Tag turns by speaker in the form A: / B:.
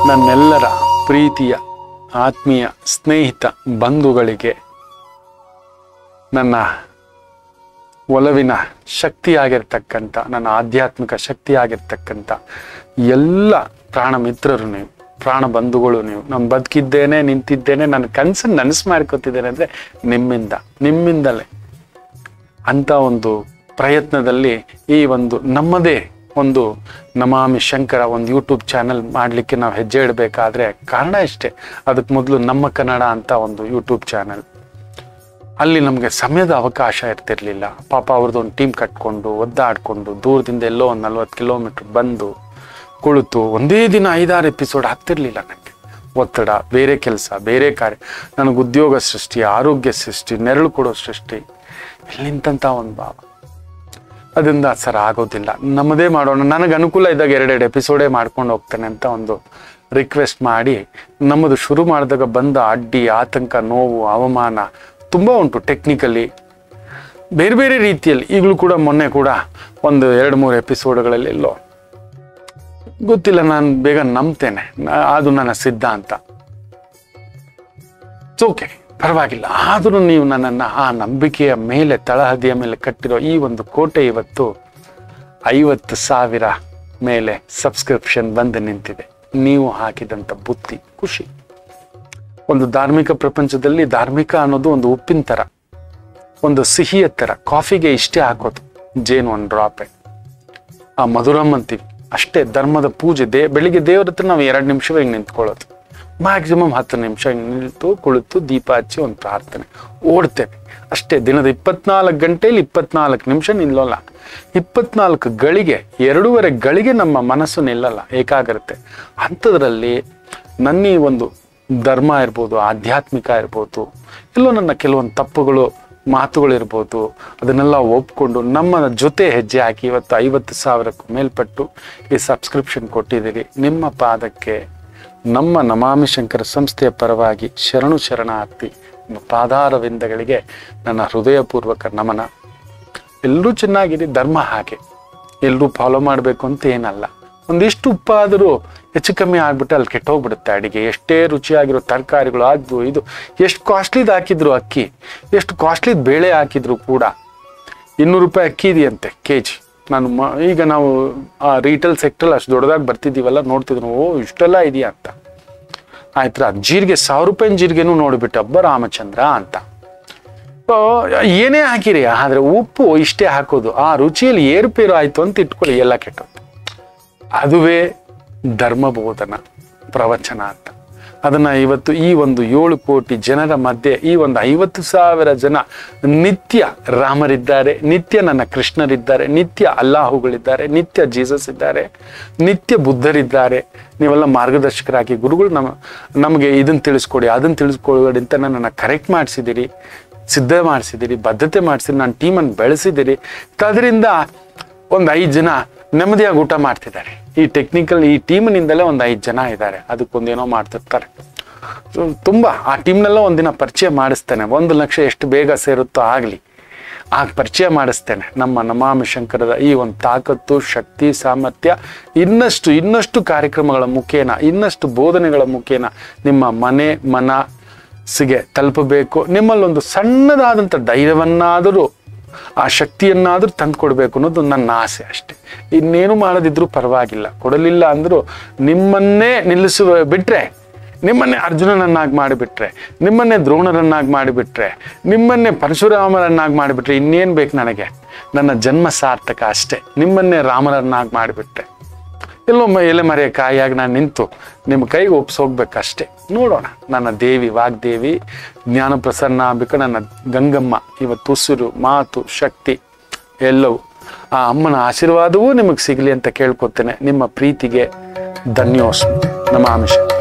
A: ನನ್ನೆಲ್ಲರ ಪ್ರೀತಿಯ ಆತ್ಮೀಯ ಸ್ನೇಹಿತ ಬಂಧುಗಳಿಗೆ ನನ್ನ ಒಲವಿನ ಶಕ್ತಿಯಾಗಿರ್ತಕ್ಕಂಥ ನನ್ನ ಆಧ್ಯಾತ್ಮಿಕ ಶಕ್ತಿಯಾಗಿರ್ತಕ್ಕಂಥ ಎಲ್ಲ ಪ್ರಾಣ ಮಿತ್ರರು ನೀವು ಪ್ರಾಣ ಬಂಧುಗಳು ನೀವು ನಾನು ಬದುಕಿದ್ದೇನೆ ನಿಂತಿದ್ದೇನೆ ನನ್ನ ಕನಸನ್ನು ನನಸು ಮಾಡ್ಕೊತಿದ್ದೇನೆ ಅಂದರೆ ನಿಮ್ಮಿಂದ ನಿಮ್ಮಿಂದಲೇ ಅಂತ ಒಂದು ಪ್ರಯತ್ನದಲ್ಲಿ ಈ ಒಂದು ನಮ್ಮದೇ ಒಂದು ನಮಾಮಿ ಶಂಕರ ಒಂದು ಯೂಟ್ಯೂಬ್ ಚಾನೆಲ್ ಮಾಡಲಿಕ್ಕೆ ನಾವು ಹೆಜ್ಜೆ ಇಡಬೇಕಾದ್ರೆ ಕಾರಣ ಇಷ್ಟೇ ಅದಕ್ಕೆ ಮೊದಲು ನಮ್ಮ ಕನ್ನಡ ಅಂತ ಒಂದು ಯೂಟ್ಯೂಬ್ ಚಾನೆಲ್ ಅಲ್ಲಿ ನಮಗೆ ಸಮಯದ ಅವಕಾಶ ಇರ್ತಿರ್ಲಿಲ್ಲ ಪಾಪ ಅವ್ರದ್ದು ಒಂದು ಟೀಮ್ ಕಟ್ಕೊಂಡು ಒದ್ದಾಡಿಕೊಂಡು ದೂರದಿಂದ ಎಲ್ಲೋ ಒಂದು ನಲ್ವತ್ತು ಕಿಲೋಮೀಟ್ರ್ ಬಂದು ಕುಳಿತು ಒಂದೇ ದಿನ ಐದಾರು ಎಪಿಸೋಡ್ ಆಗ್ತಿರ್ಲಿಲ್ಲ ನನಗೆ ಒತ್ತಡ ಬೇರೆ ಕೆಲಸ ಬೇರೆ ಕಾರ್ಯ ನನಗೆ ಉದ್ಯೋಗ ಸೃಷ್ಟಿ ಆರೋಗ್ಯ ಸೃಷ್ಟಿ ನೆರಳು ಕೊಡೋ ಸೃಷ್ಟಿ ಎಲ್ಲಿಂತ ಒಂದು ಭಾವ ಅದರಿಂದ ಸರ್ ಆಗೋದಿಲ್ಲ ನಮ್ಮದೇ ಮಾಡೋಣ ನನಗೆ ಅನುಕೂಲ ಇದ್ದಾಗ ಎರಡೆರಡು ಎಪಿಸೋಡೇ ಮಾಡ್ಕೊಂಡು ಹೋಗ್ತೇನೆ ಅಂತ ಒಂದು ರಿಕ್ವೆಸ್ಟ್ ಮಾಡಿ ನಮ್ಮದು ಶುರು ಮಾಡಿದಾಗ ಬಂದ ಅಡ್ಡಿ ಆತಂಕ ನೋವು ಅವಮಾನ ತುಂಬ ಉಂಟು ಟೆಕ್ನಿಕಲಿ ಬೇರೆ ಬೇರೆ ರೀತಿಯಲ್ಲಿ ಈಗಲೂ ಕೂಡ ಮೊನ್ನೆ ಕೂಡ ಒಂದು ಎರಡು ಮೂರು ಎಪಿಸೋಡ್ಗಳಲ್ಲಿ ಎಲ್ಲೋ ಗೊತ್ತಿಲ್ಲ ನಾನು ಬೇಗ ನಂಬ್ತೇನೆ ನಾ- ಅದು ನನ್ನ ಸಿದ್ಧಾಂತ ಓಕೆ ಪರವಾಗಿಲ್ಲ ಆದರೂ ನೀವು ನನ್ನನ್ನು ಆ ನಂಬಿಕೆಯ ಮೇಲೆ ತಳಹದಿಯ ಮೇಲೆ ಕಟ್ಟಿರೋ ಈ ಒಂದು ಕೋಟೆ ಇವತ್ತು ಐವತ್ತು ಸಾವಿರ ಮೇಲೆ ಸಬ್ಸ್ಕ್ರಿಪ್ಷನ್ ಬಂದು ನಿಂತಿದೆ ನೀವು ಹಾಕಿದಂಥ ಬುತ್ತಿ ಖುಷಿ ಒಂದು ಧಾರ್ಮಿಕ ಪ್ರಪಂಚದಲ್ಲಿ ಧಾರ್ಮಿಕ ಅನ್ನೋದು ಒಂದು ಉಪ್ಪಿನ ಥರ ಒಂದು ಸಿಹಿಯ ಥರ ಕಾಫಿಗೆ ಇಷ್ಟೇ ಹಾಕೋದು ಜೇನು ಒಂದು ಡ್ರಾಪೆ ಆ ಮಧುರಮ್ ಅಂತೀವಿ ಅಷ್ಟೇ ಧರ್ಮದ ಪೂಜೆ ದೇ ಬೆಳಿಗ್ಗೆ ದೇವ್ರ ಹತ್ರ ನಾವು ಎರಡು ನಿಮಿಷವೇ ಹಿಂಗೆ ನಿಂತ್ಕೊಳ್ಳೋದು ಮ್ಯಾಕ್ಸಿಮಮ್ ಹತ್ತು ನಿಮಿಷ ಹಿಂಗೆ ನಿಲ್ತು ಕುಳಿತು ದೀಪ ಹಚ್ಚಿ ಒಂದು ಪ್ರಾರ್ಥನೆ ಓಡ್ತೇವೆ ಅಷ್ಟೇ ದಿನದ ಇಪ್ಪತ್ನಾಲ್ಕು ಗಂಟೆಯಲ್ಲಿ ಇಪ್ಪತ್ನಾಲ್ಕು ನಿಮಿಷ ನಿಲ್ಲೋಲ್ಲ ಇಪ್ಪತ್ನಾಲ್ಕು ಗಳಿಗೆ ಎರಡೂವರೆ ಗಳಿಗೆ ನಮ್ಮ ಮನಸ್ಸು ನಿಲ್ಲಲ್ಲ ಏಕಾಗ್ರತೆ ಅಂಥದ್ರಲ್ಲಿ ನನ್ನ ಈ ಒಂದು ಧರ್ಮ ಇರ್ಬೋದು ಆಧ್ಯಾತ್ಮಿಕ ಇರ್ಬೋದು ಎಲ್ಲೋ ನನ್ನ ಕೆಲವೊಂದು ತಪ್ಪುಗಳು ಮಾತುಗಳಿರ್ಬೋದು ಅದನ್ನೆಲ್ಲ ಒಪ್ಕೊಂಡು ನಮ್ಮ ಜೊತೆ ಹೆಜ್ಜೆ ಹಾಕಿ ಇವತ್ತು ಐವತ್ತು ಸಾವಿರಕ್ಕೂ ಮೇಲ್ಪಟ್ಟು ಈ ಸಬ್ಸ್ಕ್ರಿಪ್ಷನ್ ಕೊಟ್ಟಿದ್ದೀರಿ ನಿಮ್ಮ ಪಾದಕ್ಕೆ ನಮ್ಮ ನಮಾಮಿ ಶಂಕರ ಸಂಸ್ಥೆಯ ಪರವಾಗಿ ಶರಣು ಶರಣಾರ್ಥಿ ನಿಮ್ಮ ಪಾದಾರವಿಂದಗಳಿಗೆ ನನ್ನ ಹೃದಯಪೂರ್ವಕ ನಮನ ಎಲ್ಲರೂ ಚೆನ್ನಾಗಿರಿ ಧರ್ಮ ಹಾಗೆ ಎಲ್ಲರೂ ಫಾಲೋ ಮಾಡಬೇಕು ಅಂತ ಏನಲ್ಲ ಒಂದಿಷ್ಟು ಉಪ್ಪಾದರೂ ಹೆಚ್ಚು ಕಮ್ಮಿ ಆಗ್ಬಿಟ್ಟು ಅಲ್ಲಿ ಕೆಟ್ಟೋಗ್ಬಿಡುತ್ತೆ ಅಡಿಗೆ ಎಷ್ಟೇ ರುಚಿಯಾಗಿರೋ ತರಕಾರಿಗಳು ಅದು ಇದು ಎಷ್ಟು ಕಾಸ್ಟ್ಲಿದು ಹಾಕಿದ್ರು ಅಕ್ಕಿ ಎಷ್ಟು ಕಾಸ್ಟ್ಲಿದ್ ಬೇಳೆ ಹಾಕಿದ್ರು ಕೂಡ ಇನ್ನೂರು ರೂಪಾಯಿ ಅಕ್ಕಿ ಇದೆಯಂತೆ ಕೆ ಜಿ ನಾನು ಮ ಈಗ ನಾವು ಆ ರೀಟೇಲ್ ಸೆಕ್ಟ್ರಲ್ಲಿ ಅಷ್ಟು ದೊಡ್ಡದಾಗಿ ಬರ್ತಿದ್ದೀವಲ್ಲ ನೋಡ್ತಿದ್ರು ಓ ಇಷ್ಟೆಲ್ಲ ಇದೆಯಾ ಅಂತ ಆಯ್ತಾ ಜೀರಿಗೆ ಸಾವಿರ ರೂಪಾಯಿ ಜೀರಿಗೆನೂ ನೋಡಿಬಿಟ್ಟು ಹಬ್ಬ ರಾಮಚಂದ್ರ ಅಂತ ಸೊ, ಏನೇ ಹಾಕಿರಿ ಆದ್ರೆ ಉಪ್ಪು ಇಷ್ಟೇ ಹಾಕೋದು ಆ ರುಚಿಯಲ್ಲಿ ಏರುಪೇರು ಆಯ್ತು ಅಂತ ಇಟ್ಕೊಳ್ಳಿ ಎಲ್ಲ ಕೆಟ್ಟದ್ದು ಅದುವೇ ಧರ್ಮಬೋಧನ ಪ್ರವಚನ ಅಂತ ಅದನ್ನ ಇವತ್ತು ಈ ಒಂದು ಏಳು ಕೋಟಿ ಜನರ ಮಧ್ಯೆ ಈ ಒಂದು ಐವತ್ತು ಸಾವಿರ ಜನ ನಿತ್ಯ ರಾಮರಿದ್ದಾರೆ ನಿತ್ಯ ನನ್ನ ಕೃಷ್ಣರಿದ್ದಾರೆ ನಿತ್ಯ ಅಲ್ಲಾಹುಗಳಿದ್ದಾರೆ ನಿತ್ಯ ಜೀಸಸ್ ಇದ್ದಾರೆ ನಿತ್ಯ ಬುದ್ಧರಿದ್ದಾರೆ ನೀವೆಲ್ಲ ಮಾರ್ಗದರ್ಶಕರಾಗಿ ಗುರುಗಳು ನಮ್ಮ ನಮಗೆ ಇದನ್ನು ತಿಳಿಸ್ಕೊಡಿ ಅದನ್ನು ತಿಳಿಸ್ಕೊಡಿ ಅಂತ ನನ್ನನ್ನು ಕರೆಕ್ಟ್ ಮಾಡಿಸಿದಿರಿ ಸಿದ್ಧ ಮಾಡಿಸಿದಿರಿ ಬದ್ಧತೆ ಮಾಡಿಸಿರಿ ನನ್ನ ಟೀಮನ್ನು ಬೆಳೆಸಿದಿರಿ ಅದರಿಂದ ಒಂದು ಐದು ಜನ ನೆಮ್ಮದಿಯಾಗಿ ಊಟ ಮಾಡ್ತಿದ್ದಾರೆ ಈ ಟೆಕ್ನಿಕಲ್ ಈ ಟೀಮ್ನಿಂದಲೇ ಒಂದು ಐದು ಜನ ಇದ್ದಾರೆ ಅದಕ್ಕೊಂದೇನೋ ಮಾಡ್ತಿರ್ತಾರೆ ಸೊ, ತುಂಬಾ ಆ ಟೀಮ್ನೆಲ್ಲ ಒಂದಿನ ಪರಿಚಯ ಮಾಡಿಸ್ತೇನೆ ಒಂದು ಲಕ್ಷ ಎಷ್ಟು ಬೇಗ ಸೇರುತ್ತೋ ಆಗಲಿ ಆಗ ಪರಿಚಯ ಮಾಡಿಸ್ತೇನೆ ನಮ್ಮ ನಮಾಮಿ ಶಂಕರದ ಈ ಒಂದು ತಾಕತ್ತು ಶಕ್ತಿ ಸಾಮರ್ಥ್ಯ ಇನ್ನಷ್ಟು ಇನ್ನಷ್ಟು ಕಾರ್ಯಕ್ರಮಗಳ ಮುಖೇನ ಇನ್ನಷ್ಟು ಬೋಧನೆಗಳ ಮುಖೇನ ನಿಮ್ಮ ಮನೆ ಮನ ಸಿಗೆ ತಲುಪಬೇಕು ನಿಮ್ಮಲ್ಲೊಂದು ಸಣ್ಣದಾದಂಥ ಧೈರ್ಯವನ್ನಾದರೂ ಆ ಶಕ್ತಿಯನ್ನಾದರೂ ತಂದು ಕೊಡಬೇಕು ಅನ್ನೋದು ನನ್ನ ಆಸೆ ಅಷ್ಟೆ ಇನ್ನೇನು ಮಾಡದಿದ್ರೂ ಪರವಾಗಿಲ್ಲ ಕೊಡಲಿಲ್ಲ ಅಂದರೂ ನಿಮ್ಮನ್ನೇ ನಿಲ್ಲಿಸುವ ಬಿಟ್ರೆ ನಿಮ್ಮನ್ನೇ ಅರ್ಜುನನನ್ನಾಗಿ ಮಾಡಿಬಿಟ್ರೆ ನಿಮ್ಮನ್ನೇ ದ್ರೋಣರನ್ನಾಗಿ ಮಾಡಿಬಿಟ್ರೆ ನಿಮ್ಮನ್ನೇ ಪರಶುರಾಮರನ್ನಾಗಿ ಮಾಡಿಬಿಟ್ರೆ ಇನ್ನೇನು ಬೇಕು ನನಗೆ ನನ್ನ ಜನ್ಮ ಸಾರ್ಥಕ ಅಷ್ಟೇ ನಿಮ್ಮನ್ನೇ ರಾಮರನ್ನಾಗಿ ಮಾಡಿಬಿಟ್ರೆ ಎಲ್ಲೋ ಮ- ಎಲೆ ಮರೆಯ ಕಾಯಿಯಾಗಿ ನಾನು ನಿಂತು ನಿಮ್ಮ ಕೈಗೆ ಒಪ್ಸೋಗ್ಬೇಕಷ್ಟೇ ನೋಡೋಣ ನನ್ನ ದೇವಿ ವಾಗ್ದೇವಿ ಜ್ಞಾನ ಪ್ರಸನ್ನಾಂಬಿಕ ನನ್ನ ಗಂಗಮ್ಮ ಇವತ್ತು ಉಸಿರು ಮಾತು ಶಕ್ತಿ ಎಲ್ಲವೂ ಆ ಅಮ್ಮನ ಆಶೀರ್ವಾದವೂ ನಿಮಗೆ ಸಿಗಲಿ ಅಂತ ಕೇಳ್ಕೊತೇನೆ ನಿಮ್ಮ ಪ್ರೀತಿಗೆ ಧನ್ಯೋಸ್ಮಿ ನಮ್ಮ ಆಮಿಷ